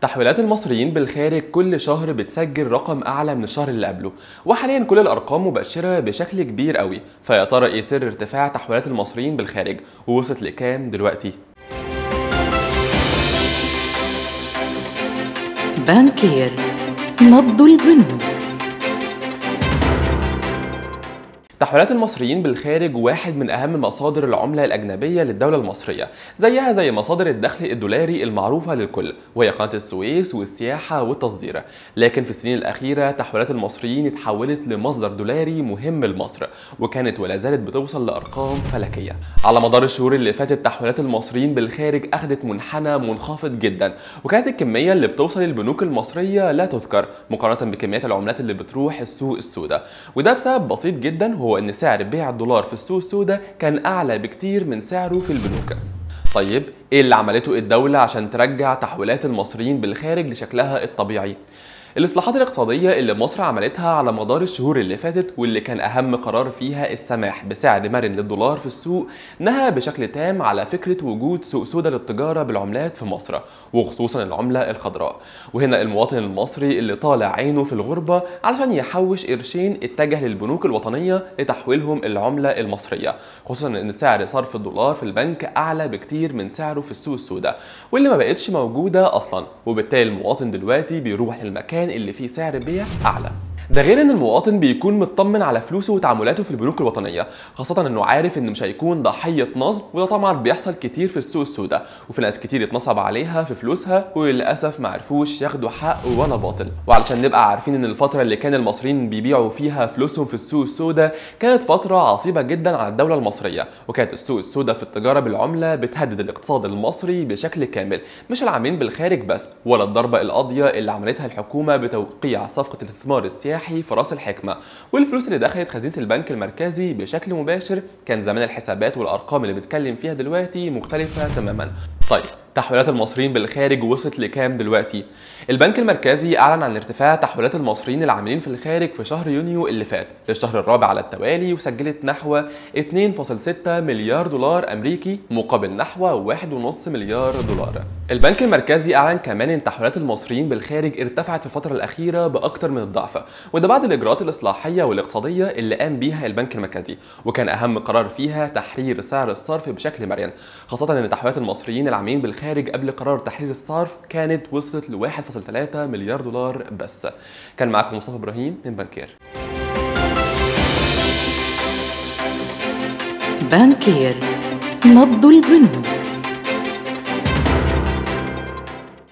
تحويلات المصريين بالخارج كل شهر بتسجل رقم اعلى من الشهر اللي قبله وحاليا كل الارقام مبشره بشكل كبير قوي فيا ترى ايه سر ارتفاع تحويلات المصريين بالخارج ووصلت لكام دلوقتي بانكير نبض البنوك تحويلات المصريين بالخارج واحد من اهم مصادر العمله الاجنبيه للدوله المصريه زيها زي مصادر الدخل الدولاري المعروفه للكل وهي قناه السويس والسياحه والتصدير لكن في السنين الاخيره تحويلات المصريين اتحولت لمصدر دولاري مهم لمصر وكانت ولا زالت بتوصل لارقام فلكيه على مدار الشهور اللي فاتت تحويلات المصريين بالخارج اخذت منحنى منخفض جدا وكانت الكميه اللي بتوصل للبنوك المصريه لا تذكر مقارنه بكميات العملات اللي بتروح السوق السوداء وده بسبب بسيط جدا هو ان سعر بيع الدولار في السوق السوداء كان اعلى بكتير من سعره في البنوك طيب ايه اللي عملته الدولة عشان ترجع تحويلات المصريين بالخارج لشكلها الطبيعي؟ الإصلاحات الاقتصادية اللي مصر عملتها على مدار الشهور اللي فاتت واللي كان أهم قرار فيها السماح بسعر مرن للدولار في السوق نهى بشكل تام على فكرة وجود سوق سودا للتجارة بالعملات في مصر وخصوصا العملة الخضراء وهنا المواطن المصري اللي طالع عينه في الغربة علشان يحوش قرشين اتجه للبنوك الوطنية لتحويلهم العملة المصرية خصوصا ان سعر صرف الدولار في البنك أعلى بكتير من سعره في السوق السوداء واللي ما بقتش موجودة أصلا وبالتالي المواطن دلوقتي بيروح للمكان اللي فيه سعر بيع أعلى ده غير ان المواطن بيكون مطمن على فلوسه وتعاملاته في البنوك الوطنيه خاصه انه عارف انه مش هيكون ضحيه نصب وده طبعا بيحصل كتير في السوق السوداء وفي ناس كتير اتنصب عليها في فلوسها وللاسف ما عرفوش ياخدوا حق ولا باطل وعلشان نبقى عارفين ان الفتره اللي كان المصريين بيبيعوا فيها فلوسهم في السوق السوداء كانت فتره عصيبه جدا على الدوله المصريه وكانت السوق السوداء في التجاره بالعمله بتهدد الاقتصاد المصري بشكل كامل مش العاملين بالخارج بس ولا الضربه القاضيه اللي عملتها الحكومه بتوقيع صفقه الاستثمار السياحي السياحي في راس الحكمه والفلوس اللي دخلت خزينه البنك المركزي بشكل مباشر كان زمان الحسابات والارقام اللي بنتكلم فيها دلوقتي مختلفه تماما طيب تحويلات المصريين بالخارج وصلت لكام دلوقتي؟ البنك المركزي اعلن عن ارتفاع تحويلات المصريين العاملين في الخارج في شهر يونيو اللي فات للشهر الرابع على التوالي وسجلت نحو 2.6 مليار دولار امريكي مقابل نحو 1.5 مليار دولار. البنك المركزي اعلن كمان ان تحويلات المصريين بالخارج ارتفعت في الفتره الاخيره باكثر من الضعف وده بعد الاجراءات الاصلاحيه والاقتصاديه اللي قام بيها البنك المركزي وكان اهم قرار فيها تحرير سعر الصرف بشكل مرن خاصه ان تحويلات المصريين العاملين بالخارج قبل قرار تحرير الصرف كانت وصلت ل 1.3 مليار دولار بس كان معاكم مصطفى ابراهيم من بنكير بانكير نبض البنوك